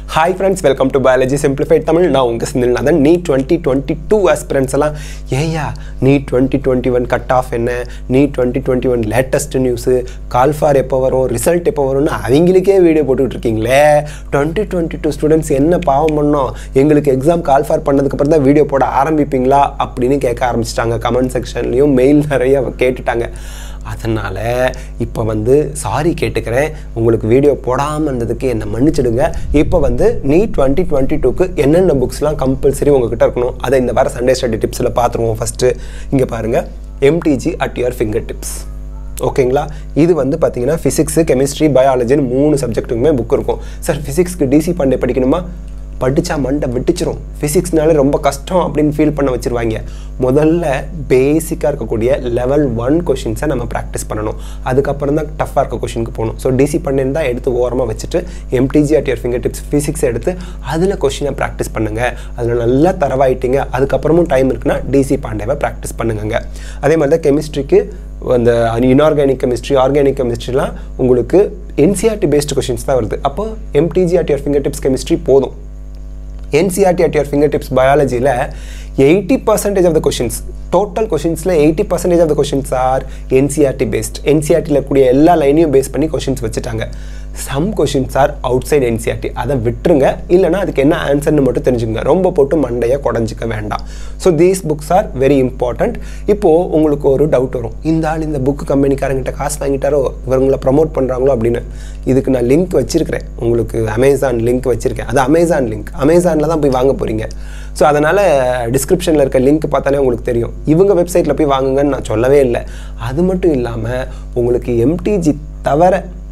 hi friends welcome to biology simplified Tamil நான் உங்கள் Senthilnathan NEET twenty twenty two aspirants எல்லாம் ஏயா NEET twenty twenty one cut off என்ன NEET twenty twenty one latest news கால்ஃபார் எப்போ வரும் ரிசல்ட் எப்போ வரும்னு அவங்களுக்கே வீடியோ போட்டுக்கிட்டு இருக்கீங்களே டுவெண்ட்டி டுவெண்ட்டி டூ ஸ்டூடெண்ட்ஸ் என்ன பாவம் பண்ணோம் எங்களுக்கு எக்ஸாம் கால்ஃபார் பண்ணதுக்கப்புறம் தான் வீடியோ போட ஆரம்பிப்பீங்களா அப்படின்னு கேட்க ஆரம்பிச்சிட்டாங்க கமெண்ட் செக்ஷன்லேயும் மெயில் நிறைய கேட்டுட்டாங்க அதனால் இப்போ வந்து சாரி கேட்டுக்கிறேன் உங்களுக்கு வீடியோ போடாமல் இருந்ததுக்கு என்னை மன்னிச்சிடுங்க இப்போ வந்து நீட் டுவெண்ட்டி டுவெண்ட்டி டூக்கு என்னென்ன புக்ஸ்லாம் கம்பல்சரி உங்ககிட்ட இருக்கணும் அதை இந்த வாரம் சண்டே ஸ்டடி டிப்ஸில் பார்த்துருவோம் ஃபஸ்ட்டு இங்கே பாருங்கள் MTG at your fingertips ஓகேங்களா இது வந்து பார்த்தீங்கன்னா ஃபிசிக்ஸு கெமிஸ்ட்ரி பயாலஜின்னு மூணு சப்ஜெக்ட்டுக்குமே புக் இருக்கும் சார் ஃபிசிக்ஸ்க்கு டிசி பாண்டே படிக்கணுமா படித்தா மண்டை வெட்டிச்சிரும் ஃபிசிக்ஸ்னாலே ரொம்ப கஷ்டம் அப்படின்னு ஃபீல் பண்ண வச்சுருவாங்க முதல்ல பேசிக்காக இருக்கக்கூடிய லெவல் ஒன் கொஷின்ஸை நம்ம ப்ராக்டிஸ் பண்ணணும் அதுக்கப்புறம் தான் டஃப்பாக இருக்க கொஷினுக்கு போகணும் ஸோ டிசி பண்ணேன் தான் எடுத்து ஓரமாக வச்சுட்டு MTG at your fingertips physics எடுத்து அதில் கொஷினை ப்ராக்டிஸ் பண்ணுங்கள் அதில் நல்லா தரவாயிட்டீங்க அதுக்கப்புறமும் டைம் இருக்குன்னா டிசி பாண்டேவை ப்ராக்டிஸ் பண்ணுங்க அதே மாதிரி தான் கெமிஸ்ட்ரிக்கு அந்த இன்ஆர்கானிக் கெமிஸ்ட்ரி ஆர்கானிக் கெமிஸ்ட்ரிலாம் உங்களுக்கு என்சிஆர்டி பேஸ்டு கொஷின்ஸ் தான் வருது அப்போ MTG at your fingertips chemistry போதும் NCERT at your fingertips பயாலஜியில் eighty percentage of the questions total கொஷின்ஸில் eighty percentage of the questions are NCERT based என்சிஆர்டியில் கூடிய எல்லா லைனையும் பேஸ் பண்ணி கொஷின்ஸ் வச்சுட்டாங்க some questions are outside NCERT அதை விட்டுருங்க இல்லைனா அதுக்கு என்ன ஆன்சர்னு மட்டும் தெரிஞ்சுக்கங்க ரொம்ப போட்டு மண்டையை குடஞ்சிக்க வேண்டாம் so these books are very important இப்போது உங்களுக்கு ஒரு டவுட் வரும் இந்த ஆள் இந்த புக்கு கம்பெனிக்காரங்கிட்ட காசு வாங்கிட்டாரோ இவங்களை ப்ரமோட் பண்ணுறாங்களோ அப்படின்னு இதுக்கு நான் லிங்க் வச்சுருக்கிறேன் உங்களுக்கு அமேசான் லிங்க் வச்சுருக்கேன் அது அமேசான் லிங்க் அமேசானில் தான் போய் வாங்க போகிறீங்க ஸோ அதனால் டிஸ்கிரிப்ஷனில் இருக்க லிங்க் பார்த்தாலே உங்களுக்கு தெரியும் இவங்க வெப்சைட்டில் போய் வாங்குங்கன்னு நான் சொல்லவே இல்லை அது மட்டும் இல்லாமல் உங்களுக்கு எம்டிஜி தவிர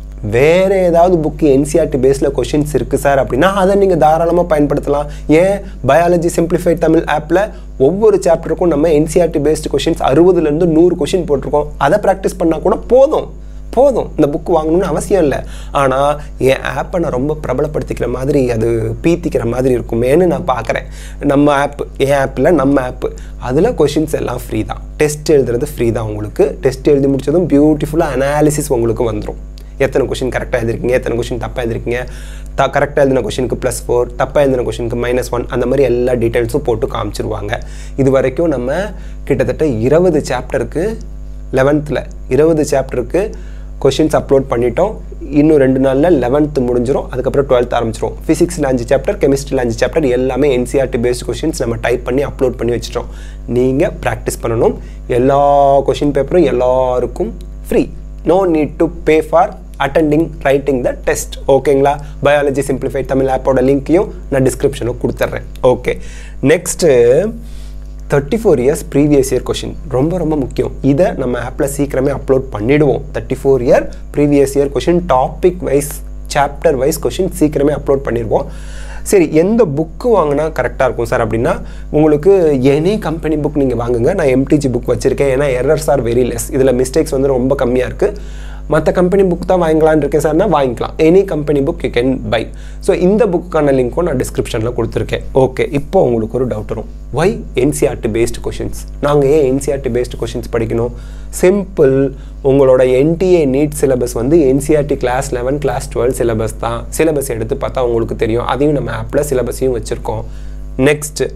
வேறு ஏதாவது புக்கு என்சிஆர்டி பேஸில் கொஷின்ஸ் இருக்குது சார் அப்படின்னா அதை நீங்கள் தாராளமாக பயன்படுத்தலாம் ஏன் பயாலஜி சிம்பிளிஃபைட் தமிழ் ஆப்பில் ஒவ்வொரு சாப்டருக்கும் நம்ம என்சிஆர்டி பேஸ்டு கொஷின்ஸ் அறுபதுலேருந்து நூறு கொஷின் போட்டிருக்கோம் அதை ப்ராக்டிஸ் பண்ணால் கூட போதும் போதும் இந்த புக்கு வாங்கணும்னு அவசியம் இல்லை ஆனால் என் ஆப்பை நான் ரொம்ப பிரபலப்படுத்திக்கிற மாதிரி அது பீத்திக்கிற மாதிரி இருக்குமேன்னு நான் பார்க்குறேன் நம்ம ஆப் என் ஆப்பில் நம்ம ஆப்பு அதில் கொஷின்ஸ் எல்லாம் ஃப்ரீ தான் டெஸ்ட் எழுதுறது ஃப்ரீ தான் உங்களுக்கு டெஸ்ட் எழுதி முடிச்சதும் பியூட்டிஃபுல்லாக அனாலிசிஸ் உங்களுக்கு வந்துடும் எத்தனை கொஷின் கரெக்டாக எழுதிருக்கீங்க எத்தனை கொஷின் தப்பாக எழுதிருக்கீங்க த கரெக்டாக எழுதின கொஷினுக்கு ப்ளஸ் ஃபோர் தப்பாக எழுதின கொஷினுக்கு மைனஸ் ஒன் அந்த மாதிரி எல்லா டீட்டெயில்ஸும் போட்டு காமிச்சிருவாங்க இது வரைக்கும் நம்ம கிட்டத்தட்ட இருபது சாப்டருக்கு லெவன்த்தில் இருபது சாப்டருக்கு கொஷின்ஸ் அப்லோட் பண்ணிட்டோம் இன்னும் ரெண்டு நாளில் லெவன்த்து முடிஞ்சிடும் அதுக்கப்புறம் டுவெல்த் ஆரம்பிச்சிடும் ஃபிசிக்ஸில் அஞ்சு சாப்டர் கெமிஸ்ட்ரியில் அஞ்சு சாப்டர் எல்லாமே என்சிஆர்டி பேஸ்ட் கொஷின்ஸ் நம்ம டைப் பண்ணி அப்லோட் பண்ணி வச்சிட்டோம் நீங்கள் ப்ராக்டிஸ் பண்ணணும் எல்லா கொஷின் பேப்பரும் எல்லாருக்கும் free no need to pay for attending writing the test ஓகேங்களா பயாலஜி சிம்பிளிஃபைட் தமிழ் ஆப்போட லிங்க்கையும் நான் டிஸ்கிரிப்ஷனும் கொடுத்துட்றேன் okay next thirty four years previous year question ரொம்ப ரொம்ப முக்கியம் இதை நம்ம ஆப்பில் சீக்கிரமே அப்லோட் பண்ணிவிடுவோம் thirty four year previous year question topic wise chapter wise question சீக்கிரமே அப்லோட் பண்ணிடுவோம் சரி எந்த புக்கு வாங்கினா கரெக்டாக இருக்கும் சார் அப்படின்னா உங்களுக்கு எனி கம்பெனி புக் நீங்கள் வாங்குங்க நான் எம்டிஜி புக் வச்சுருக்கேன் ஏன்னா எரர்ஸ் ஆர் வெரி லெஸ் இதில் மிஸ்டேக்ஸ் வந்து ரொம்ப கம்மியாக இருக்குது மற்ற கம்பெனி புக் தான் வாங்கலான்னு இருக்கேன் சார்னா வாங்கிக்கலாம் any company book you can buy so இந்த புக்கான லிங்க்கும் நான் டிஸ்கிரிப்ஷனில் கொடுத்துருக்கேன் ஓகே இப்போ உங்களுக்கு ஒரு டவுட் வரும் ஒய் என்சிஆர்டி பேஸ்டு கொஷின்ஸ் நாங்கள் ஏன் என்சிஆர்டி பேஸ்டு கொஷின்ஸ் படிக்கணும் சிம்பிள் உங்களோட என்டிஏ நீட் சிலபஸ் வந்து NCERT class eleven class twelve syllabus தான் சிலபஸ் எடுத்து பார்த்தா உங்களுக்கு தெரியும் அதையும் நம்ம ஆப்பில் சிலபஸையும் வச்சுருக்கோம் next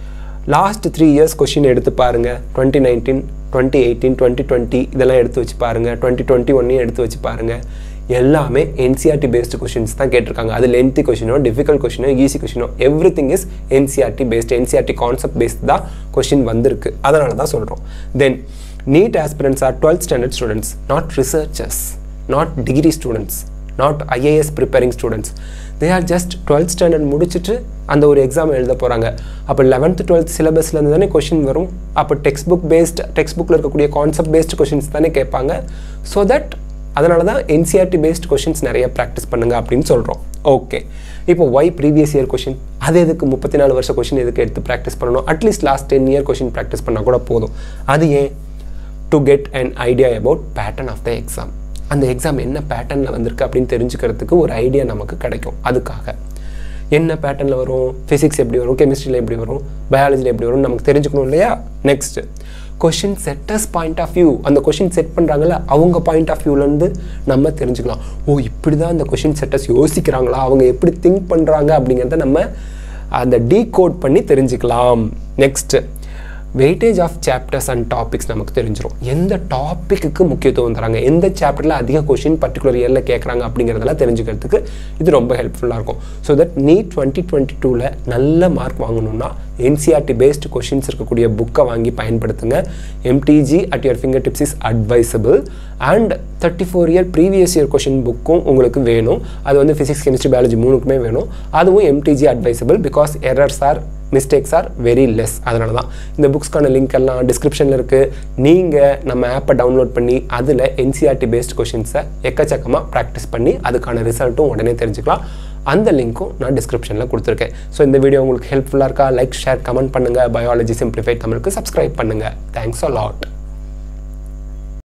last three years question எடுத்து பாருங்கள் twenty nineteen twenty eighteen twenty twenty இதெல்லாம் எடுத்து வச்சு பாருங்கள் டுவெண்ட்டி டுவெண்ட்டி ஒன்னையும் எடுத்து வச்சு பாருங்கள் எல்லாமே என்சிஆர்டி பேஸ்டு கொஷின்ஸ் தான் கேட்டிருக்காங்க அது லென்த்தி கொஷினோ டிஃபிகல்ட் கொஷினோ ஈஸி கொஷினோ everything is NCERT based NCERT concept based தான் கொஷின் வந்திருக்கு அதனால தான் சொல்கிறோம் then NEET aspirants are twelfth standard students not researchers not degree students not IAS preparing students they are just twelfth standard முடிச்சுட்டு அந்த ஒரு exam எழுத போகிறாங்க அப்போ லெவன்த்து டுவெல்த் சிலபஸ்லேருந்து தானே கொஷின் வரும் அப்போ டெக்ஸ்ட் புக் பேஸ்ட் டெக்ஸ்ட் புக்கில் இருக்கக்கூடிய கான்செப்ட் பேஸ்ட் கொஷின்ஸ் தானே கேட்பாங்க ஸோ தட் அதனால தான் என்சிஆர்டி பேஸ்ட் கொஷின்ஸ் நிறைய ப்ராக்டிஸ் பண்ணுங்க அப்படின்னு சொல்கிறோம் ஓகே இப்போ ஒய் ப்ரீவியஸ் இயர் கொஷின் அது எதுக்கு முப்பத்தி நாலு வருஷம் கொஷின் எதுக்கு எடுத்து ப்ராக்டிஸ் பண்ணணும் at least last ten year question practice பண்ணால் கூட போதும் அது ஏன் to get an idea about pattern of the exam அந்த எக்ஸாம் என்ன பேட்டர்னில் வந்திருக்கு அப்படின்னு தெரிஞ்சுக்கிறதுக்கு ஒரு ஐடியா நமக்கு கிடைக்கும் அதுக்காக என்ன பேட்டர்னில் வரும் ஃபிசிக்ஸ் எப்படி வரும் கெமிஸ்ட்ரியில் எப்படி வரும் பயாலஜியில் எப்படி வரும் நமக்கு தெரிஞ்சுக்கணும் இல்லையா next question setters point of view அந்த கொஷின் செட் பண்ணுறாங்கல்ல அவங்க பாயிண்ட் ஆஃப் வியூலேருந்து நம்ம தெரிஞ்சுக்கலாம் ஓ இப்படி தான் அந்த கொஷின் செட்டர்ஸ் யோசிக்கிறாங்களா அவங்க எப்படி திங்க் பண்ணுறாங்க அப்படிங்கிறத நம்ம அந்த டீகோட் பண்ணி தெரிஞ்சுக்கலாம் next weightage of chapters and topics நமக்கு தெரிஞ்சிடும் எந்த டாப்பிக்கு முக்கியத்துவம் தராங்க எந்த சாப்டரில் அதிக கொஷின் பர்டிகுலர் இயரில் கேட்குறாங்க அப்படிங்கிறதெல்லாம் தெரிஞ்சுக்கிறதுக்கு இது ரொம்ப ஹெல்ப்ஃபுல்லாக இருக்கும் so that NEET twenty twenty டூவில் நல்ல மார்க் வாங்கணும்னா என்சிஆர்டி பேஸ்டு கொஷின்ஸ் இருக்கக்கூடிய புக்கை வாங்கி பயன்படுத்துங்க MTG at your fingertips is advisable and thirty four year previous year question புக்கும் உங்களுக்கு வேணும் அது வந்து ஃபிசிக்ஸ் கெமிஸ்ட்ரி பயாலஜி மூணுக்குமே வேணும் அதுவும் MTG advisable because errors are mistakes are very less அதனால தான் இந்த புக்ஸ்க்கான லிங்க் எல்லாம் டிஸ்கிரிப்ஷனில் இருக்குது நீங்கள் நம்ம ஆப்பை டவுன்லோட் பண்ணி அதில் என்சிஆர்டி பேஸ்ட் கொஷின்ஸை எக்கச்சக்கமாக ப்ராக்டிஸ் பண்ணி அதுக்கான ரிசல்ட்டும் உடனே தெரிஞ்சுக்கலாம் அந்த லிங்க்கும் நான் டிஸ்கிரிப்ஷனில் கொடுத்துருக்கேன் ஸோ இந்த வீடியோ உங்களுக்கு ஹெல்ப்ஃபுல்லாக இருக்கா லைக் ஷேர் கமெண்ட் பண்ணுங்கள் பயாலஜி சிம்பிளிஃபைட் தமிழுக்கு சப்ஸ்கிரைப் பண்ணுங்கள் தேங்க்ஸ் அ லாட்